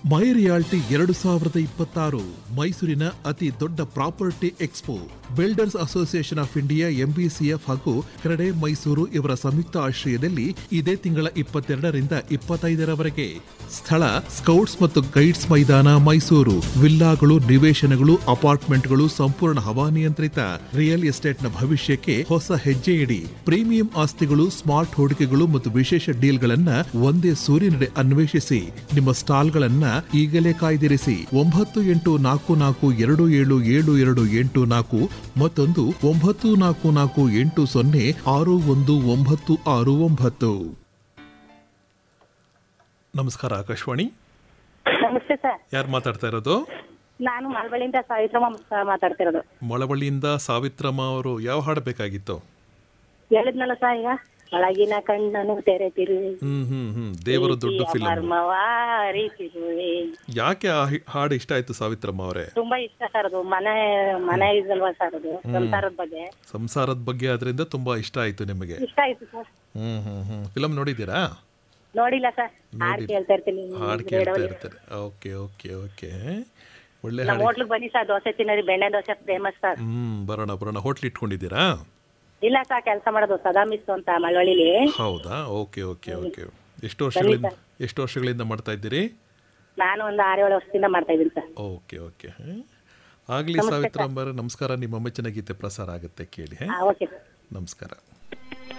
ಮೈ realty ಎರಡು ಸಾವಿರದ ಇಪ್ಪತ್ತಾರು ಮೈಸೂರಿನ ಅತಿ ದೊಡ್ಡ property expo builders association of India MBCF ಹಾಗೂ ಕ್ರೆಡೆ ಮೈಸೂರು ಇವರ ಸಂಯುಕ್ತ ಆಶ್ರಯದಲ್ಲಿ ಇದೇ ತಿಂಗಳ ಇಪ್ಪತ್ತೆರಡರಿಂದ ಇಪ್ಪತ್ತೈದರವರೆಗೆ ಸ್ಥಳ ಸ್ಕೌಟ್ಸ್ ಮತ್ತು ಗೈಡ್ಸ್ ಮೈದಾನ ಮೈಸೂರು ವಿಲ್ಲಾಗಳು ನಿವೇಶನಗಳು ಅಪಾರ್ಟ್ಮೆಂಟ್ಗಳು ಸಂಪೂರ್ಣ ಹವಾನಿಯಂತ್ರಿತ ರಿಯಲ್ ಎಸ್ಟೇಟ್ನ ಭವಿಷ್ಯಕ್ಕೆ ಹೊಸ ಹೆಜ್ಜೆ ಇಡಿ ಪ್ರೀಮಿಯಂ ಆಸ್ತಿಗಳು ಸ್ಮಾರ್ಟ್ ಹೂಡಿಕೆಗಳು ಮತ್ತು ವಿಶೇಷ ಡೀಲ್ಗಳನ್ನ ಒಂದೇ ಸೂರ್ಯನಡೆ ಅನ್ವೇಷಿಸಿ ನಿಮ್ಮ ಸ್ಟಾಲ್ಗಳನ್ನ ಈಗಲೇ ಕಾಯ್ದಿರಿಸಿ ಒಂಬತ್ತು ಎಂಟು ನಾಲ್ಕು ನಾಲ್ಕು ಎರಡು ಏಳು ಏಳು ಎರಡು ಎಂಟು ನಾಲ್ಕು ಮತ್ತೊಂದು ಒಂಬತ್ತು ನಾಲ್ಕು ನಾಲ್ಕು ಎಂಟು ಸೊನ್ನೆ ಆರು ಒಂದು ಒಂಬತ್ತು ಆರು ಒಂಬತ್ತು ನಮಸ್ಕಾರ ಆಕಾಶವಾಣಿ ನಮಸ್ತೆ ಸರ್ ಯಾರು ಮಾತಾಡ್ತಾ ಇರೋದು ನಾನು ಮಳವಳ್ಳಿಯಿಂದ ಸಾವಿತ್ರಮ್ಮ ಸ- ಮಾತಾಡ್ತಿರೋದು ಮೊಳವಳ್ಳಿಯಿಂದ ಸಾವಿತ್ರಮ್ಮ ಅವರು ಯಾವ ಹಾಡು ಬೇಕಾಗಿತ್ತು ಹೇಳಿದ್ನಲ್ಲ ಸರ್ ಈಗ ಒಳಗಿನ ಕಣ್ಣನು ತೆರೆತಿರುವೆ ಹ್ಮ್ ಹ್ಮ್ ಹ್ಮ್ ದೇವರ ದೊಡ್ಡ ಫಿಲಂ ಮರ್ಮವಾರಿತಿರುವೆ ಯಾಕೆ ಆ ಹಿ- ಹಾಡು ಇಷ್ಟ ಆಯ್ತು ಸಾವಿತ್ರಮ್ಮ ಅವರೇ ತುಂಬಾ ಇಷ್ಟ ಸರ್ ಅದು ಮನೆ ಮನೆ ಇದಲ್ವಾ ಸರ್ ಅದು ಸಂಸಾರದ ಬಗ್ಗೆ ಸಂಸಾರದ ಬಗ್ಗೆ ಅದರಿಂದ ತುಂಬಾ ಇಷ್ಟ ಆಯ್ತು ನಿಮಗೆ ಇಷ್ಟ ಆಯ್ತು ಸರ್ ಹ್ಮ್ ಹ್ಮ್ ಹ್ಮ್ ಫಿಲಂ ನೋಡಿದ್ದೀರಾ ನೋಡಿಲ್ಲ ಸರ್ ಹಾಡ್ ಕೇಳ್ತಾ ಇರ್ತೀನಿ ಹಾಡು ಕೇಳ್ತಾ ಇರ್ತಾರೆ ಓಕೆ ಓಕೆ ಓಕೆ ಒಳ್ಳೆ ನಮ್ಮ ಹಾಡು ಹೋಟ್ಲಿಗೆ ಬನ್ನಿ ಸರ್ ದೋಸೆ ತಿನ್ನೋದು ಬೆಣ್ಣೆ ದೋಸೆ ಫೇಮಸ್ ಸರ್ ಹ್ಮ್ ಬರೋಣ ಬರೋಣ ಹೋಟ್ಲ್ ಇಟ್ಕೊಂಡಿದ್ದೀರಾ ಇಲ್ಲ ಸರ್ ಕೆಲಸ ಮಾಡೋದು ಸದಾ ಮಿಸ್ ಅಂತ ಮಳವಳ್ಳಿಲಿ ಹೌದಾ ಓಕೆ ಓಕೆ ಓಕೆ ಎಷ್ಟು ವರ್ಷಗಳಿಂದ ಎಷ್ಟು ವರ್ಷಗಳಿಂದ ಮಾಡ್ತಾ ಇದ್ದೀರಿ ನಾನು ಒಂದು ಆರು ಏಳು ವರ್ಷದಿಂದ ಮಾಡ್ತಾ ಇದ್ದೀನಿ ಸರ್ ಓಕೆ ಓಕೆ ಆಗಲಿ ಸಾವಿತ್ರಾಂಬರ ನಮಸ್ಕಾರ ನಿಮ್ಮ ಮೆಚ್ಚಿನ ಗೀತೆ ಪ್ರಸಾರ ಆಗುತ್ತೆ ಕೇಳಿ ಹೇ? ಓಕೆ ಸರ್ ನಮಸ್ಕಾರ